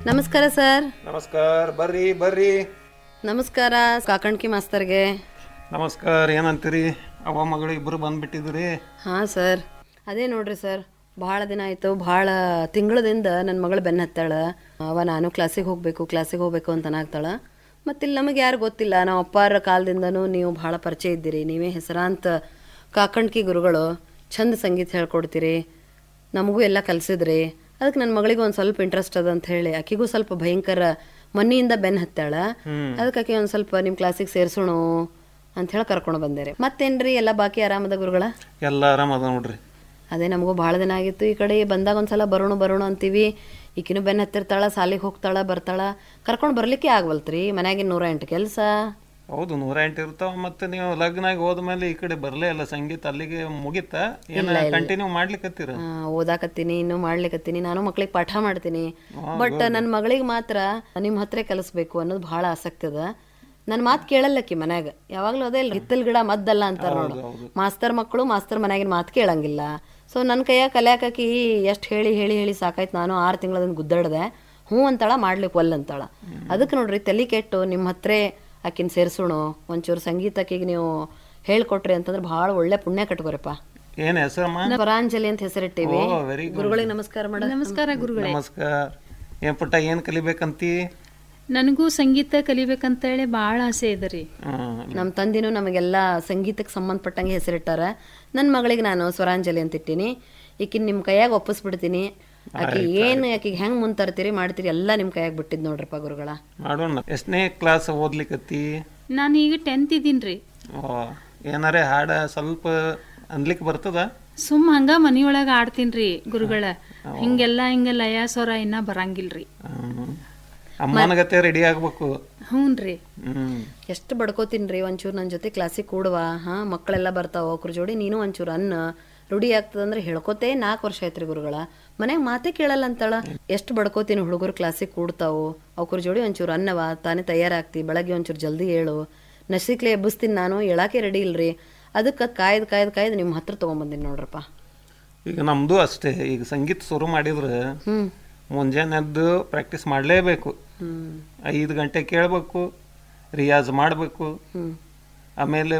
ನಮಸ್ಕಾರ ಸರ್ ನಮಸ್ಕಾರ ಬರ್ರಿ ಬರ್ರಿ ನಮಸ್ಕಾರ ಕಾಕಣ್ಕಿ ಮಾಸ್ತರ್ಗೆ ನಮಸ್ಕಾರ ಏನಂತೀರಿ ಅವ ಮಗಳು ಇಬ್ಬರು ಬಂದ್ಬಿಟ್ಟಿದ್ರಿ ಹಾಂ ಸರ್ ಅದೇ ನೋಡ್ರಿ ಸರ್ ಭಾಳ ದಿನ ಆಯಿತು ಭಾಳ ತಿಂಗಳದಿಂದ ನನ್ನ ಮಗಳು ಬೆನ್ನ ಹತ್ತಾಳ ಅವ ನಾನು ಕ್ಲಾಸಿಗೆ ಹೋಗಬೇಕು ಕ್ಲಾಸಿಗೆ ಹೋಗಬೇಕು ಅಂತ ಅನಾಗ್ತಾಳ ಮತ್ತು ಇಲ್ಲಿ ನಮಗೆ ಯಾರು ಗೊತ್ತಿಲ್ಲ ನಾವು ಅಪ್ಪಾರ ಕಾಲದಿಂದನೂ ನೀವು ಭಾಳ ಪರಿಚಯ ಇದ್ದೀರಿ ನೀವೇ ಹೆಸರಾಂತ ಕಾಕಣ್ಕಿ ಗುರುಗಳು ಚಂದ ಸಂಗೀತ ಹೇಳ್ಕೊಡ್ತೀರಿ ನಮಗೂ ಎಲ್ಲ ಕಲಿಸಿದ್ರಿ ಅದಕ್ಕೆ ನನ್ನ ಮಗಳಿಗೆ ಒಂದು ಸ್ವಲ್ಪ ಇಂಟ್ರೆಸ್ಟ್ ಅದ ಅಂತ ಹೇಳಿ ಆಕಿಗೂ ಸ್ವಲ್ಪ ಭಯಂಕರ ಮನೆಯಿಂದ ಬೆನ್ನ ಹತ್ತಾಳ ಅದಕ್ಕೆ ಆಕೆ ಒಂದು ಸ್ವಲ್ಪ ನಿಮ್ಮ ಕ್ಲಾಸಿಗೆ ಸೇರ್ಸೋಣ ಅಂತ ಹೇಳಿ ಕರ್ಕೊಂಡು ಬಂದೇರಿ ಮತ್ತೇನ್ರಿ ಎಲ್ಲ ಬಾಕಿ ಆರಾಮದ ಗುರುಗಳ ಎಲ್ಲ ಆರಾಮದ ನೋಡ್ರಿ ಅದೇ ನಮಗೂ ಭಾಳ ದಿನ ಆಗಿತ್ತು ಈ ಕಡೆ ಬಂದಾಗ ಒಂದ್ಸಲ ಬರೋಣ ಬರೋಣ ಅಂತೀವಿ ಈಕಿನೂ ಬೆನ್ನ ಹತ್ತಿರ್ತಾಳ ಸಾಲಿಗೆ ಹೋಗ್ತಾಳ ಬರ್ತಾಳ ಕರ್ಕೊಂಡು ಬರ್ಲಿಕ್ಕೆ ಆಗ್ವಲ್ತ್ರಿ ಮನ್ಯಾಗಿನ ನೂರ ಎಂಟು ಕೆಲಸ ಹೌದು ನೂರ ಎಂಟು ಇರ್ತಾವ ಮತ್ತೆ ನೀವು ಲಗ್ನ ಆಗಿ ಹೋದ್ಮೇಲೆ ಈ ಕಡೆ ಬರಲೇ ಇಲ್ಲ ಸಂಗೀತ ಅಲ್ಲಿಗೆ ಮುಗಿತಾ ಏನ ಕಂಟಿನ್ಯೂ ಮಾಡ್ಲಿಕ್ಕತ್ತೀರ ಓದಾಕತ್ತೀನಿ ಇನ್ನೂ ಮಾಡ್ಲಿಕತ್ತೀನಿ ನಾನು ಮಕ್ಳಿಗೆ ಪಾಠ ಮಾಡ್ತೀನಿ ಬಟ್ ನನ್ನ ಮಗಳಿಗೆ ಮಾತ್ರ ನಿಮ್ಮ ಹತ್ರ ಕಲಿಸ್ಬೇಕು ಅನ್ನೋದು ಭಾಳ ಆಸಕ್ತಿ ಅದ ನನ್ನ ಮಾತು ಕೇಳಲ್ಲಕ್ಕಿ ಮನ್ಯಾಗ ಯಾವಾಗಲೂ ಅದೇ ಇಲ್ಲ ಹಿತ್ತಲ್ ಗಿಡ ಮದ್ದಲ್ಲ ಅಂತಾರ ನೋಡು ಮಾಸ್ತರ್ ಮಕ್ಕಳು ಮಾಸ್ತರ್ ಮನ್ಯಾಗಿನ ಮಾತು ಕೇಳಂಗಿಲ್ಲ ಸೊ ನನ್ನ ಕೈಯಾಗ ಕಲಿಯಾಕಿ ಎಷ್ಟು ಹೇಳಿ ಹೇಳಿ ಹೇಳಿ ಸಾಕಾಯ್ತು ನಾನು ಆರು ತಿಂಗಳದಿಂದ ಗುದ್ದಾಡ್ದೆ ಹ್ಞೂ ಅಂತಾಳ ಮಾಡ್ಲಿಕ್ಕೆ ಒಲ್ಲ ಅಂತಾಳ ಅದಕ್ಕೆ ನೋಡ್ರಿ ತಲೆ ಕೆಟ್ಟು ನಿಮ್ಮ ಹತ್ರ ಆಕಿನ ಸೇರ್ಸೋಣ ಒಂಚೂರು ಸಂಗೀತಕ್ಕಿಗೆ ನೀವು ಹೇಳ್ಕೊಟ್ರಿ ಅಂತಂದ್ರೆ ಭಾಳ ಒಳ್ಳೆ ಪುಣ್ಯ ಕಟ್ಕೋರಪ್ಪ ಏನ್ ಹೆಸರಮ್ಮ ಪರಾಂಜಲಿ ಅಂತ ಹೆಸರಿಟ್ಟೇವಿ ಓ ವೆರಿ ಗುಡ್ ಗುರುಗಳಿಗೆ ನಮಸ್ಕಾರ ಮಾಡ ನಮಸ್ಕಾರ ಗುರುಗಳೇ ನಮಸ್ಕಾರ ಏನ್ ಪುಟ್ಟ ಏನ್ ಕಲಿಬೇಕಂತಿ ನನಗೂ ಸಂಗೀತ ಕಲಿಬೇಕಂತೇಳಿ ಭಾಳ ಆಸೆ ಇದೆ ರೀ ಹ್ಮ್. ನಮ್ಮ ತಂದಿನೂ ನಮಗೆಲ್ಲ ಸಂಗೀತಕ್ಕೆ ಸಂಬಂಧಪಟ್ಟಂಗೆ ಹೆಸರಿಟ್ಟಾರ ನನ್ನ ಮಗಳಿಗೆ ನಾನು ಸ್ವರಾಂಜಲಿ ಅಂತ ಇಟ್ಟೀನಿ ಈಕಿನ ನಿಮ್ಮ ಕೈಯಾಗ ಒಪ್ಪಿಸ್ಬಿಡ್ತೀನಿ ಆಕಿ ಏನು ಆಕಿಗೆ ಹೆಂಗೆ ಮುಂತರ್ತೀರಿ ಮಾಡ್ತೀರಿ ಎಲ್ಲ ನಿಮ್ಮ ಕೈಯಾಗ ಬಿಟ್ಟಿದ್ ನೋಡ್ರಪ್ಪ ಗುರುಗಳ ಮಾಡೋಣ ಎಷ್ಟನೇ ಕ್ಲಾಸ್ ಓದ್ಲಿಕತ್ತಿ ನಾನು ಈಗ ಟೆಂತ್ ಇದ್ದೀನಿ ರೀ ಓ ಏನಾರೇ ಹಾಡ ಸ್ವಲ್ಪ ಅನ್ಲಿಕ್ಕೆ ಬರ್ತದ ಸುಮ್ ಹಂಗ ಮನಿಯೊಳಗೆ ಆಡ್ತೀನಿ ರೀ ಗುರುಗಳ ಹಿಂಗೆಲ್ಲ ಹಿಂಗೆ ಲಯ ಸ್ವರ ಇನ್ನ ಬರಂಗಿಲ್ರಿ ಹ್ಮ್. ಅಮ್ಮನ ಗತೆ ರೆಡಿ ಆಗ್ಬೇಕು ಹ್ಞೂ ರೀ ಹ್ಮ್ ಎಷ್ಟು ಬಡ್ಕೋತೀನಿ ರೀ ಒಂಚೂರು ನನ್ನ ಜೊತೆ ಕ್ಲಾಸಿಗೆ ಕೂಡುವ ಹಾಂ ಮಕ್ಕಳೆಲ್ಲ ಬರ್ತಾವ ಅವ್ರ ಜೋಡಿ ನೀನು ಒಂಚೂರು ಅನ್ನ ರೂಢಿ ಆಗ್ತದಂದ್ರೆ ಹೇಳ್ಕೊತೇ ನಾಲ್ಕು ವರ್ಷ ಆಯ್ತು ರೀ ಗುರುಗಳ ಮನ್ಯಾಗ ಮಾತೇ ಕೇಳಲ್ಲ ಅಂತಾಳ ಎಷ್ಟು ಬಡ್ಕೋತೀನಿ ಹುಡುಗರು ಕ್ಲಾಸಿಗೆ ಕೂಡ್ತಾವು ಅವ್ರ ಜೋಡಿ ಒಂಚೂರು ಅನ್ನವ ತಾನೇ ತಯಾರಾಗ್ತಿ ಬೆಳಗ್ಗೆ ಒಂಚೂರು ಜಲ್ದಿ ಹೇಳು ನಸಿಕ್ಲೆ ಎಬ್ಬಿಸ್ತೀನಿ ನಾನು ಹೇಳಾಕೆ ರೆಡಿ ಇಲ್ರಿ ಅದಕ್ಕೆ ಕಾಯ್ದು ಕಾಯ್ದು ಕಾಯ್ದು ನಿಮ್ಮ ಹತ್ರ ತೊಗೊಂಬಂದಿನಿ ನೋಡ್ರಪ್ಪ ಈಗ ನಮ್ದು ಅಷ್ಟೇ ಈಗ ಸಂಗೀತ ಶುರು ಮಾಡಿದ್ರೆ ಹ್ಞೂ ಮುಂಜಾನೆ ಎದ್ದು ಪ್ರಾಕ್ಟೀಸ್ ಮಾಡಲೇಬೇಕು ಹ್ಞೂ ಐದು ಗಂಟೆ ಕೇಳಬೇಕು ರಿಯಾಜ್ ಮಾಡಬೇಕು ಹ್ಞೂ ಆಮೇಲೆ